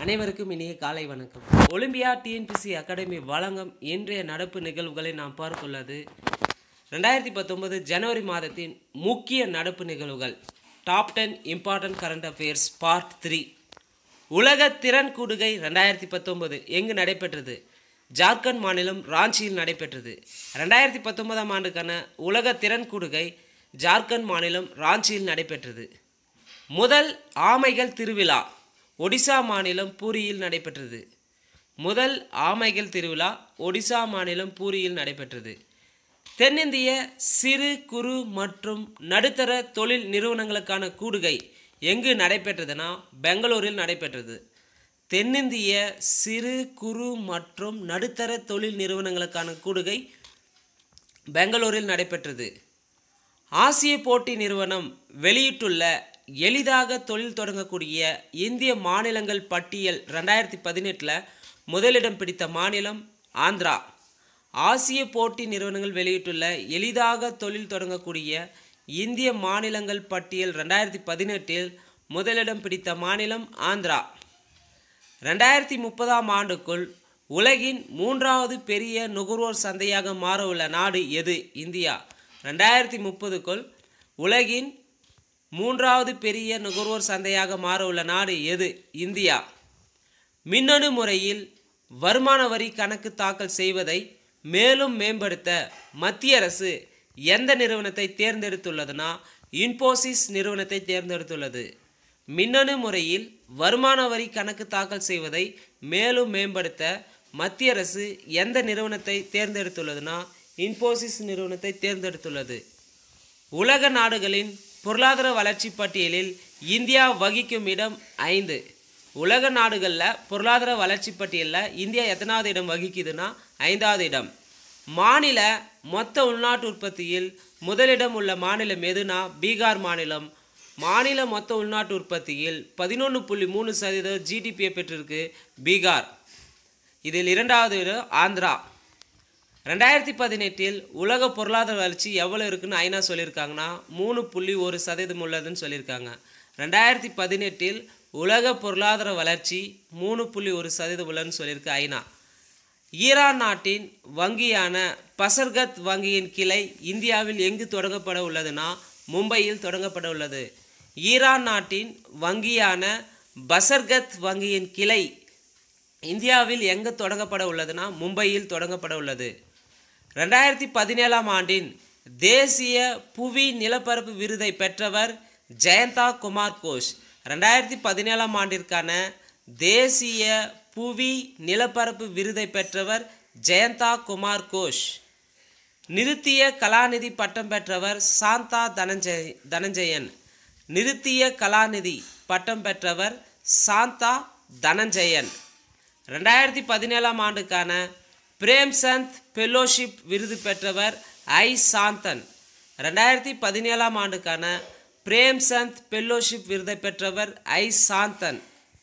அனைவருக்கும் இனிய காலை வணக்கம் ஒலிம்பியா டிஎன்பிசி அகாடமி வழங்கும் இன்றைய நடப்பு நிகழ்வுகளை நாம் பார்க்க உள்ளது ரெண்டாயிரத்தி பத்தொன்பது ஜனவரி மாதத்தின் முக்கிய நடப்பு நிகழ்வுகள் top ten important current affairs part three உலக திறன் கூடுகை ரெண்டாயிரத்தி பத்தொன்பது எங்கு நடைபெற்றது ஜார்க்கண்ட் மாநிலம் ராஞ்சியில் நடைபெற்றது ரெண்டாயிரத்தி பத்தொன்பதாம் ஆண்டுக்கான உலக திறன் கூடுகை ஜார்க்கண்ட் மாநிலம் ராஞ்சியில் நடைபெற்றது முதல் ஆமைகள் திருவிழா ஒடிசா மாநிலம் பூரியில் நடைபெற்றது முதல் ஆமைகள் திருவிழா ஒடிசா மாநிலம் பூரியில் நடைபெற்றது தென்னிந்திய சிறு குறு மற்றும் நடுத்தர தொழில் நிறுவனங்களுக்கான கூடுகை எங்கு நடைபெற்றதுன்னா பெங்களூரில் நடைபெற்றது தென்னிந்திய சிறு குறு மற்றும் நடுத்தர தொழில் நிறுவனங்களுக்கான கூடுகை பெங்களூரில் நடைபெற்றது ஆசிய போட்டி நிறுவனம் வெளியிட்டுள்ள எளிதாக தொழில் தொடங்கக்கூடிய இந்திய மாநிலங்கள் பட்டியல் ரெண்டாயிரத்தி பதினெட்டில் முதலிடம் பிடித்த மாநிலம் ஆந்திரா ஆசிய போட்டி நிறுவனங்கள் வெளியிட்டுள்ள எளிதாக தொழில் தொடங்கக்கூடிய இந்திய மாநிலங்கள் பட்டியல் ரெண்டாயிரத்தி பதினெட்டில் முதலிடம் பிடித்த மாநிலம் ஆந்திரா ரெண்டாயிரத்தி முப்பதாம் ஆண்டுக்குள் உலகின் மூன்றாவது பெரிய நுகர்வோர் சந்தையாக மாற உள்ள நாடு எது இந்தியா ரெண்டாயிரத்தி முப்பதுக்குள் உலகின் மூன்றாவது பெரிய நுகர்வோர் சந்தையாக மாற உள்ள நாடு எது இந்தியா மின்னணு முறையில் வருமான வரி கணக்கு தாக்கல் செய்வதை மேலும் மேம்படுத்த மத்திய அரசு எந்த நிறுவனத்தை தேர்ந்தெடுத்துள்ளதுன்னா இன்போசிஸ் நிறுவனத்தை தேர்ந்தெடுத்துள்ளது மின்னணு முறையில் வருமான வரி கணக்கு தாக்கல் செய்வதை மேலும் மேம்படுத்த மத்திய அரசு எந்த நிறுவனத்தை தேர்ந்தெடுத்துள்ளதுன்னா இன்போசிஸ் நிறுவனத்தை தேர்ந்தெடுத்துள்ளது உலக நாடுகளின் பொருளாதார வளர்ச்சி பட்டியலில் இந்தியா வகிக்கும் இடம் ஐந்து உலக நாடுகளில் பொருளாதார வளர்ச்சி பட்டியலில் இந்தியா எத்தனாவது இடம் வகிக்குதுன்னா ஐந்தாவது இடம் மாநில மொத்த உள்நாட்டு உற்பத்தியில் முதலிடம் உள்ள மாநிலம் எதுனா பீகார் மாநிலம் மாநில மொத்த உள்நாட்டு உற்பத்தியில் பதினொன்று புள்ளி மூணு சதவீதம் ஜிடிபியை பெற்றிருக்கு பீகார் இதில் இரண்டாவது இடம் ஆந்திரா ரெண்டாயிரத்தி பதினெட்டில் உலக பொருளாதார வளர்ச்சி எவ்வளோ இருக்குன்னு ஐநா சொல்லியிருக்காங்கன்னா மூணு புள்ளி ஒரு சதவீதம் உள்ளதுன்னு சொல்லியிருக்காங்க ரெண்டாயிரத்தி பதினெட்டில் உலக பொருளாதார வளர்ச்சி மூணு புள்ளி ஒரு சதவீதம் உள்ளதுன்னு சொல்லியிருக்கு ஐநா ஈரான் நாட்டின் வங்கியான பசர்கத் வங்கியின் கிளை இந்தியாவில் எங்கு தொடங்கப்பட உள்ளதுன்னா மும்பையில் தொடங்கப்பட உள்ளது ஈரான் நாட்டின் வங்கியான பசர்கத் வங்கியின் கிளை இந்தியாவில் எங்கு தொடங்கப்பட உள்ளதுன்னா மும்பையில் தொடங்கப்பட உள்ளது ரெண்டாயிரத்தி பதினேழாம் ஆண்டின் தேசிய புவி நிலப்பரப்பு விருதை பெற்றவர் ஜெயந்தா குமார் கோஷ் ரெண்டாயிரத்தி பதினேழாம் ஆண்டிற்கான தேசிய புவி நிலப்பரப்பு விருதை பெற்றவர் ஜெயந்தா குமார் கோஷ் நிருத்திய கலாநிதி பட்டம் பெற்றவர் சாந்தா தனஞ்சய தனஞ்சயன் நிருத்திய கலாநிதி பட்டம் பெற்றவர் சாந்தா தனஞ்சயன் ரெண்டாயிரத்தி பதினேழாம் ஆண்டுக்கான பிரேம்சந்த் ஃபெல்லோஷிப் விருது பெற்றவர் ஐ சாந்தன் ரெண்டாயிரத்தி பதினேழாம் ஆண்டுக்கான பிரேம்சந்த் ஃபெல்லோஷிப் விருதை பெற்றவர் ஐ சாந்தன்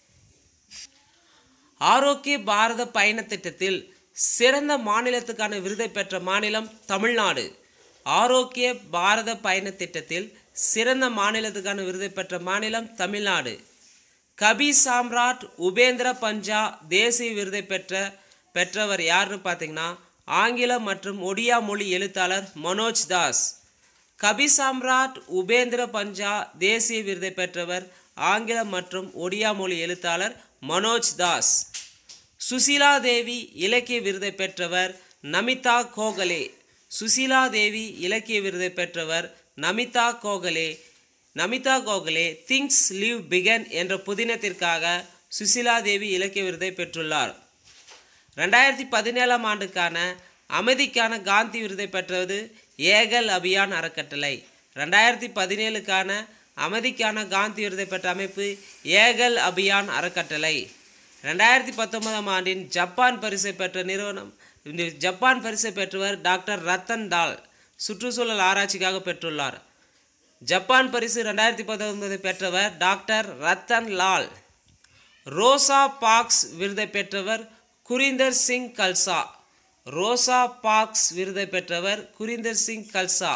ஆரோக்கிய பாரத பயண திட்டத்தில் சிறந்த மாநிலத்துக்கான விருதை பெற்ற மாநிலம் தமிழ்நாடு ஆரோக்கிய பாரத பயண திட்டத்தில் சிறந்த மாநிலத்துக்கான விருதை பெற்ற மாநிலம் தமிழ்நாடு கபி சாம்ராட் உபேந்திர பஞ்சா தேசிய விருதை பெற்ற பெற்றவர் யாருன்னு பார்த்தீங்கன்னா ஆங்கிலம் மற்றும் ஒடியா மொழி எழுத்தாளர் மனோஜ் தாஸ் கபி சாம்ராட் உபேந்திர பஞ்சா தேசிய விருதை பெற்றவர் ஆங்கிலம் மற்றும் ஒடியா மொழி எழுத்தாளர் மனோஜ் தாஸ் சுசீலா தேவி இலக்கிய விருதை பெற்றவர் நமிதா கோகலே சுசீலா தேவி இலக்கிய விருதை பெற்றவர் நமிதா கோகலே நமிதா கோகலே திங்ஸ் லீவ் பிகன் என்ற புதினத்திற்காக சுசீலா தேவி இலக்கிய விருதை பெற்றுள்ளார் ரெண்டாயிரத்தி பதினேழாம் ஆண்டுக்கான அமைதிக்கான காந்தி விருதை பெற்றது ஏகல் அபியான் அறக்கட்டளை ரெண்டாயிரத்தி பதினேழுக்கான அமைதிக்கான காந்தி விருதை பெற்ற அமைப்பு ஏகல் அபியான் அறக்கட்டளை ரெண்டாயிரத்தி பத்தொன்பதாம் ஆண்டின் ஜப்பான் பரிசை பெற்ற நிறுவனம் இந்த ஜப்பான் பரிசை பெற்றவர் டாக்டர் ரத்தன் டால் சுற்றுச்சூழல் ஆராய்ச்சிக்காக பெற்றுள்ளார் ஜப்பான் பரிசு ரெண்டாயிரத்தி பத்தொன்பது பெற்றவர் doctor Rattan Lal Rosa Parks விருதை பெற்றவர் குரிந்தர் சிங் கல்சா ரோசா பாக்ஸ் விருதை பெற்றவர் குரிந்தர் சிங் கல்சா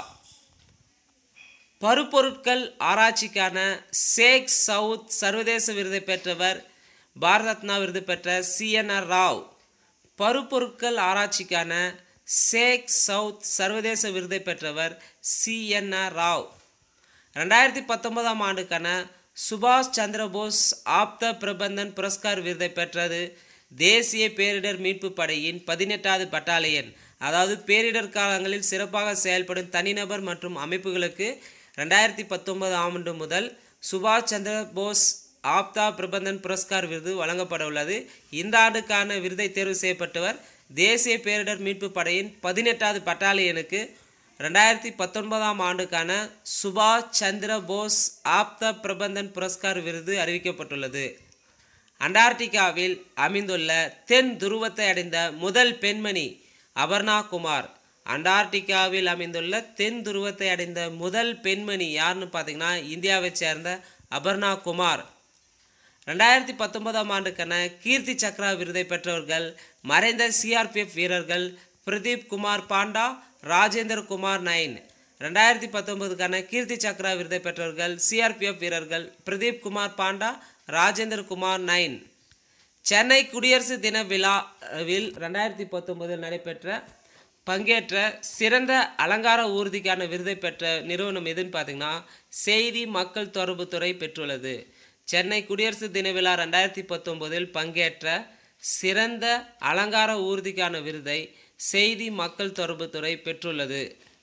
பருப்பொருட்கள் ஆராய்ச்சிக்கான சேக் சவுத் சர்வதேச விருதை பெற்றவர் பாரத ரத்னா விருது பெற்ற சிஎன்ஆர் ராவ் பருப்பொருட்கள் ஆராய்ச்சிக்கான சேக் சவுத் சர்வதேச விருதை பெற்றவர் சிஎன்ஆர் ராவ் ரெண்டாயிரத்தி பத்தொன்பதாம் ஆண்டுக்கான சுபாஷ் சந்திர போஸ் ஆப்த பிரபந்தன் புரஸ்கார் விருதை பெற்றது தேசிய பேரிடர் மீட்பு படையின் பதினெட்டாவது பட்டாலியன் அதாவது பேரிடர் காலங்களில் சிறப்பாக செயல்படும் தனிநபர் மற்றும் அமைப்புகளுக்கு ரெண்டாயிரத்தி பத்தொன்பது ஆண்டு முதல் சுபாஷ் சந்திர போஸ் ஆப்தா பிரபந்தன் புரஸ்கார் விருது வழங்கப்பட உள்ளது இந்த ஆண்டுக்கான விருதை தேர்வு செய்யப்பட்டவர் தேசிய பேரிடர் மீட்பு படையின் பதினெட்டாவது பட்டாலியனுக்கு ரெண்டாயிரத்தி பத்தொன்பதாம் ஆண்டுக்கான சுபாஷ் சந்திர போஸ் ஆப்த பிரபந்தன் புரஸ்கார் விருது அறிவிக்கப்பட்டுள்ளது அண்டார்டிகாவில் அமைந்துள்ள தென் துருவத்தை அடைந்த முதல் பெண்மணி அபர்ணா குமார் அண்டார்டிகாவில் அமைந்துள்ள தென் துருவத்தை அடைந்த முதல் பெண்மணி யாருன்னு பார்த்தீங்கன்னா இந்தியாவைச் சேர்ந்த அபர்ணா குமார் ரெண்டாயிரத்தி பத்தொன்பதாம் ஆண்டுக்கான கீர்த்தி சக்ரா விருதை பெற்றவர்கள் மறைந்த சிஆர்பிஎஃப் வீரர்கள் பிரதீப் குமார் பாண்டா ராஜேந்திர குமார் நைன் ரெண்டாயிரத்தி பத்தொன்பதுக்கான கீர்த்தி சக்ரா விருதை பெற்றவர்கள் சிஆர்பிஎஃப் வீரர்கள் பிரதீப் குமார் பாண்டா ராஜேந்திர குமார் நைன் சென்னை குடியரசு தின விழாவில் ரெண்டாயிரத்தி பத்தொன்பதில் நடைபெற்ற பங்கேற்ற சிறந்த அலங்கார ஊர்திக்கான விருதை பெற்ற நிறுவனம் எதுன்னு பார்த்தீங்கன்னா செய்தி மக்கள் தொடர்புத்துறை பெற்றுள்ளது சென்னை குடியரசு தின விழா ரெண்டாயிரத்தி பத்தொன்பதில் பங்கேற்ற சிறந்த அலங்கார ஊர்திக்கான விருதை செய்தி மக்கள் தொடர்புத்துறை பெற்றுள்ளது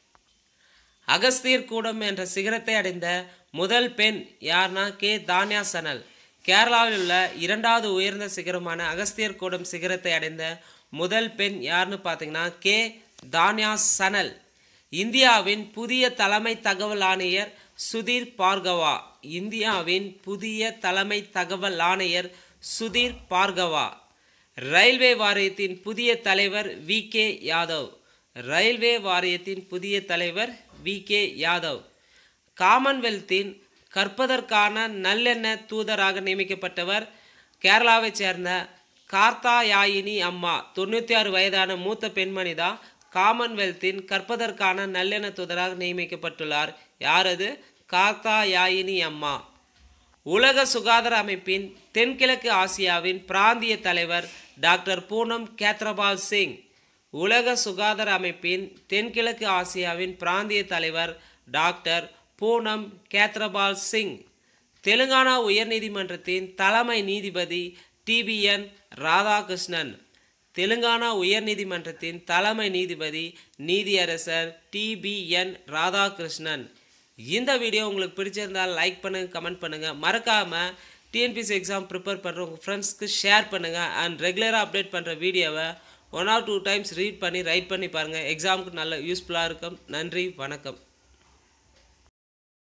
அகஸ்தியர் கூடம் என்ற சிகரத்தை அடைந்த முதல் பெண் யார்னா கே தானியா சனல் கேரளாவில் உள்ள இரண்டாவது உயர்ந்த சிகரமான அகஸ்தியர் கூடம் சிகரத்தை அடைந்த முதல் பெண் யாருன்னு பார்த்தீங்கன்னா கே தானியா சனல் இந்தியாவின் புதிய தலைமை தகவல் ஆணையர் சுதீர் பார்கவா இந்தியாவின் புதிய தலைமை தகவல் ஆணையர் சுதீர் பார்கவா ரயில்வே வாரியத்தின் புதிய தலைவர் வி கே யாதவ் ரயில்வே வாரியத்தின் புதிய தலைவர் வி கே யாதவ் காமன்வெல்த்தின் கற்பதற்கான நல்லெண்ண தூதராக நியமிக்கப்பட்டவர் கேரளாவைச் சேர்ந்த கார்த்தாயாயினி அம்மா தொண்ணூற்றி ஆறு வயதான மூத்த பெண்மணி தான் காமன்வெல்த்தின் கற்பதற்கான நல்லெண்ண தூதராக நியமிக்கப்பட்டுள்ளார் யார் அது கார்த்தாயாயினி அம்மா உலக சுகாதார அமைப்பின் தென்கிழக்கு ஆசியாவின் பிராந்திய தலைவர் டாக்டர் பூனம் கேத்ரபால் சிங் உலக சுகாதார அமைப்பின் தென்கிழக்கு ஆசியாவின் பிராந்திய தலைவர் டாக்டர் பூனம் கேத்ரபால் சிங் தெலுங்கானா உயர்நீதிமன்றத்தின் தலைமை நீதிபதி டிபிஎன் ராதாகிருஷ்ணன் தெலுங்கானா உயர்நீதிமன்றத்தின் தலைமை நீதிபதி நீதியரசர் டிபிஎன் ராதாகிருஷ்ணன் இந்த வீடியோ உங்களுக்கு பிடிச்சிருந்தால் லைக் பண்ணுங்க கமெண்ட் பண்ணுங்க மறக்காம டிஎன்பிசி எக்ஸாம் ப்ரிப்பேர் பண்ணுற உங்கள் ஃப்ரெண்ட்ஸ்க்கு ஷேர் பண்ணுங்க அண்ட் ரெகுலராக அப்டேட் பண்ணுற வீடியோவை one or two times read பண்ணி ரைட் பண்ணி பாருங்கள் எக்ஸாமுக்கு நல்ல யூஸ்ஃபுல்லாக இருக்கும் நன்றி வணக்கம்